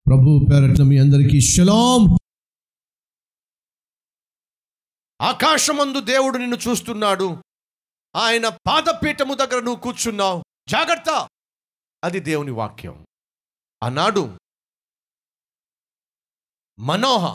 ప్రభు పేరట్ల మీ అందరికీ షలాం ఆకాశమందు దేవుడు నిన్ను చూస్తున్నాడు ఆయన పాదపీఠము దగ్గర నువ్వు కూర్చున్నావు జాగ్రత్త అది దేవుని వాక్యం ఆనాడు మనోహ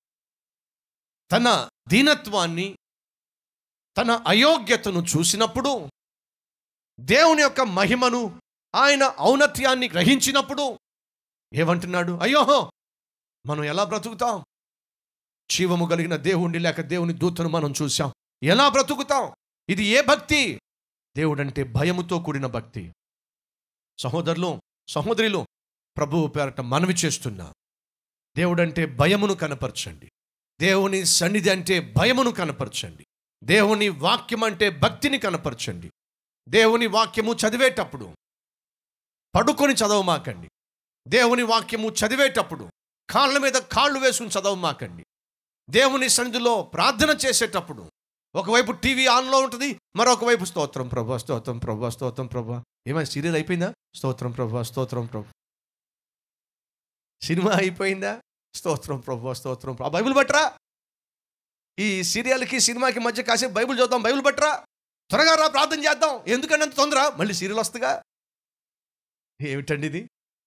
తన దీనత్వాన్ని తన అయోగ్యతను చూసినప్పుడు దేవుని యొక్క మహిమను ఆయన ఔన్నత్యాన్ని గ్రహించినప్పుడు ఏమంటున్నాడు అయ్యోహో మనం ఎలా బ్రతుకుతాం జీవము కలిగిన దేవుణ్ణి లేక దేవుని దూతను మనం చూసాం ఎలా బ్రతుకుతాం ఇది ఏ భక్తి దేవుడంటే భయముతో కూడిన భక్తి సహోదరులు సహోదరులు ప్రభువు పేరట మనవి చేస్తున్నా దేవుడంటే భయమును కనపరచండి దేవుని సన్నిధి అంటే భయమును కనపరచండి దేవుని వాక్యం అంటే భక్తిని కనపరచండి దేవుని వాక్యము చదివేటప్పుడు పడుకొని చదవమాకండి దేవుని వాక్యము చదివేటప్పుడు కాళ్ళ మీద కాళ్ళు వేసుకుని చదవమాకండి దేవుని సన్నిధిలో ప్రార్థన చేసేటప్పుడు ఒకవైపు టీవీ ఆన్లో ఉంటుంది మరొక వైపు స్తోత్రం ప్రభా స్తోత్రం ప్రభా స్తోత్రం ప్రభా ఏమైనా సీరియల్ అయిపోయిందా స్తోత్రం ప్రభా స్తోత్రం ప్రభు సినిమా అయిపోయిందా స్తోత్రం ప్రభా స్తోత్రం ప్రభా బైబిల్ పట్టరా ఈ సీరియల్కి సినిమాకి మధ్య కాసేపు బైబిల్ చదువుతాం బైబిల్ పట్టరా త్వరగా రా ప్రార్థన చేద్దాం ఎందుకంటే అంత తొందర మళ్ళీ సీరియల్ వస్తుందిగా ఏమిటండి ఇది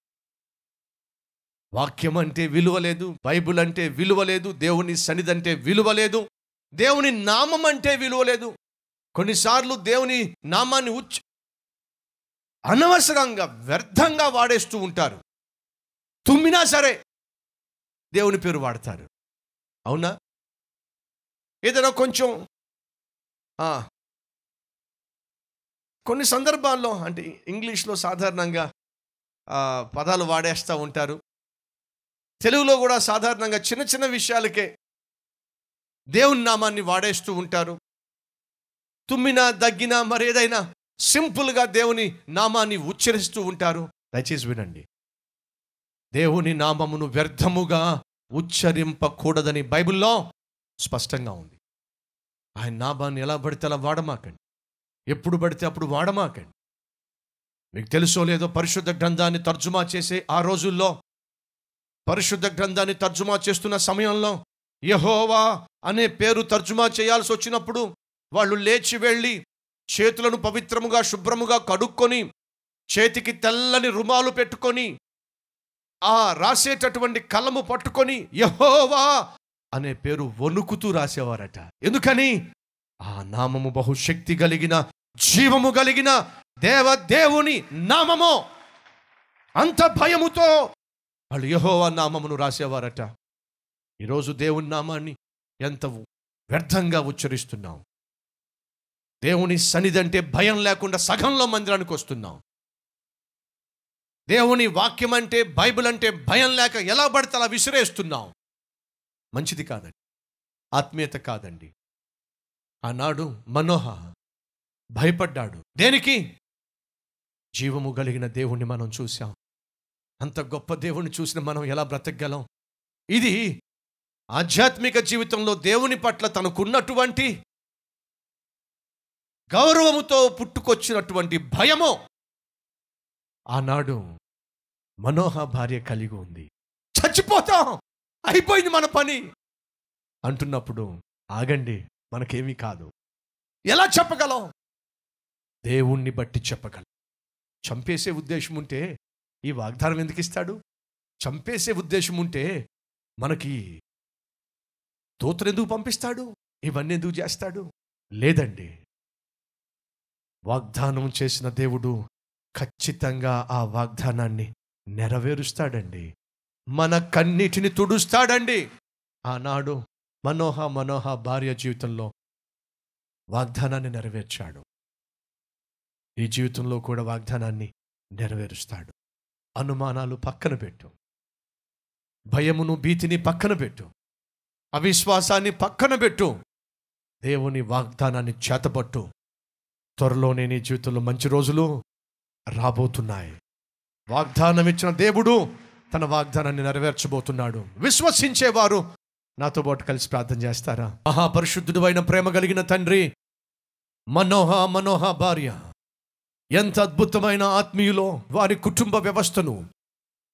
వాక్యం అంటే విలువ లేదు బైబిల్ అంటే విలువ లేదు దేవుని సన్నిధి అంటే విలువ లేదు దేవుని నామం అంటే విలువ లేదు కొన్నిసార్లు దేవుని నామాన్ని ఉచ్ అనవసరంగా వ్యర్థంగా వాడేస్తూ ఉంటారు తుమ్మినా సరే దేవుని పేరు వాడతారు అవునా ఏదైనా కొంచెం ఆ, కొన్ని సందర్భాల్లో అంటే ఇంగ్లీష్లో సాధారణంగా ఆ, పదాలు వాడేస్తూ ఉంటారు తెలుగులో కూడా సాధారణంగా చిన్న చిన్న విషయాలకే దేవుని నామాన్ని వాడేస్తూ ఉంటారు తుమ్మినా దగ్గినా మరేదైనా సింపుల్గా దేవుని నామాన్ని ఉచ్చరిస్తూ ఉంటారు దయచేసి వినండి దేవుని నామమును వ్యర్థముగా ఉచ్చరింపకూడదని బైబిల్లో స్పష్టంగా ఉంది ఆయన నామాన్ని ఎలా పడితే అలా వాడమాకండి ఎప్పుడు పడితే అప్పుడు వాడమాకండి మీకు తెలుసో లేదో పరిశుద్ధ గ్రంథాన్ని తర్జుమా చేసే ఆ రోజుల్లో పరిశుద్ధ గ్రంథాన్ని తర్జుమా చేస్తున్న సమయంలో యహోవా అనే పేరు తర్జుమా చేయాల్సి వచ్చినప్పుడు వాళ్ళు లేచి వెళ్ళి చేతులను పవిత్రముగా శుభ్రముగా కడుక్కొని చేతికి తెల్లని రుమాలు పెట్టుకొని ఆ రాసేటటువంటి కలము పట్టుకొని యహోవా అనే పేరు వణుకుతూ రాసేవారట ఎందుకని ఆ నామము బహుశక్తి కలిగిన జీవము కలిగిన దేవ దేవుని నామము అంత భయముతో వాళ్ళు యహోవా నామమును రాసేవారట ఈరోజు దేవుని నామాన్ని ఎంత వ్యర్థంగా ఉచ్చరిస్తున్నాం దేవుని సన్నిధి అంటే భయం లేకుండా సగంలో మందిరానికి వస్తున్నాం దేవుని వాక్యం అంటే బైబిల్ అంటే భయం లేక ఎలా పడితే అలా విసిరేస్తున్నాం మంచిది కాదండి ఆత్మీయత కాదండి ఆనాడు మనోహ భయపడ్డాడు దేనికి జీవము కలిగిన దేవుణ్ణి మనం చూసాం అంత గొప్ప దేవుణ్ణి చూసిన మనం ఎలా బ్రతకగలం ఇది ఆధ్యాత్మిక జీవితంలో దేవుని పట్ల తనకున్నటువంటి గౌరవముతో పుట్టుకొచ్చినటువంటి భయము ఆనాడు మనోహ భార్య కలిగి ఉంది చచ్చిపోతాం అయిపోయింది మన పని అంటున్నప్పుడు ఆగండి మనకేమీ కాదు ఎలా చెప్పగలం దేవుణ్ణి బట్టి చెప్పగలం చంపేసే ఉద్దేశం ఉంటే ఈ వాగ్దానం ఎందుకు ఇస్తాడు చంపేసే ఉద్దేశం ఉంటే మనకి దూతను ఎందుకు పంపిస్తాడు ఇవన్నీ ఎందుకు చేస్తాడు లేదండి వాగ్దానం చేసిన దేవుడు ఖచ్చితంగా ఆ వాగ్దానాన్ని నెరవేరుస్తాడండి మన కన్నిటిని తుడుస్తాడండి ఆనాడు మనోహ మనోహ భార్య జీవితంలో వాగ్దానాన్ని నెరవేర్చాడు ఈ జీవితంలో కూడా వాగ్దానాన్ని నెరవేరుస్తాడు అనుమానాలు పక్కన పెట్టు భయమును భీతిని పక్కన పెట్టు అవిశ్వాసాన్ని పక్కన పెట్టు దేవుని వాగ్దానాన్ని చేతపట్టు త్వరలోనే నీ జీవితంలో మంచి రోజులు రాబోతున్నాయి వాగ్దానం ఇచ్చిన దేవుడు తన వాగ్దానాన్ని నెరవేర్చబోతున్నాడు విశ్వసించేవారు నాతో పాటు కలిసి ప్రార్థన చేస్తారా మహాపరిశుద్ధుడు అయిన ప్రేమ కలిగిన తండ్రి మనోహ మనోహ భార్య ఎంత అద్భుతమైన ఆత్మీయులో వారి కుటుంబ వ్యవస్థను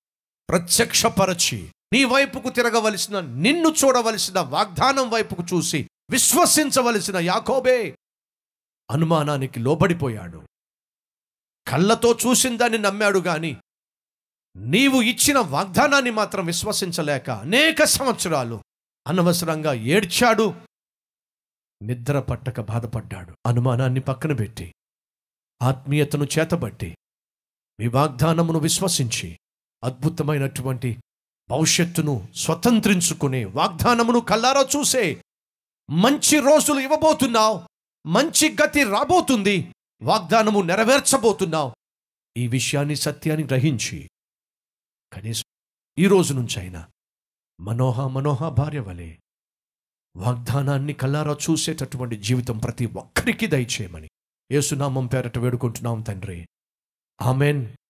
ప్రత్యక్షపరచి నీ వైపుకు తిరగవలసిన నిన్ను చూడవలసిన వాగ్దానం వైపుకు చూసి విశ్వసించవలసిన యాకోబే అనుమానానికి లోబడిపోయాడు కళ్ళతో చూసిన దాన్ని నమ్మాడు గాని నీవు ఇచ్చిన వాగ్దానాన్ని మాత్రం విశ్వసించలేక అనేక సంవత్సరాలు అనవసరంగా ఏడ్చాడు నిద్ర పట్టక బాధపడ్డాడు అనుమానాన్ని పక్కన పెట్టి ఆత్మీయతను చేతబట్టి మీ వాగ్దానమును విశ్వసించి అద్భుతమైనటువంటి భవిష్యత్తును స్వతంత్రించుకునే వాగ్దానమును కల్లారా చూసే మంచి రోజులు ఇవ్వబోతున్నావు మంచి గతి రాబోతుంది వాగ్దానము నెరవేర్చబోతున్నావు ఈ విషయాన్ని సత్యాన్ని గ్రహించి కనీసం ఈ రోజు నుంచైనా మనోహ మనోహ భార్య వలె వాగ్దానాన్ని కల్లారా చూసేటటువంటి జీవితం ప్రతి ఒక్కరికి దయచేయమని యేసునామం పేరట వేడుకుంటున్నాం తండ్రి ఆమెన్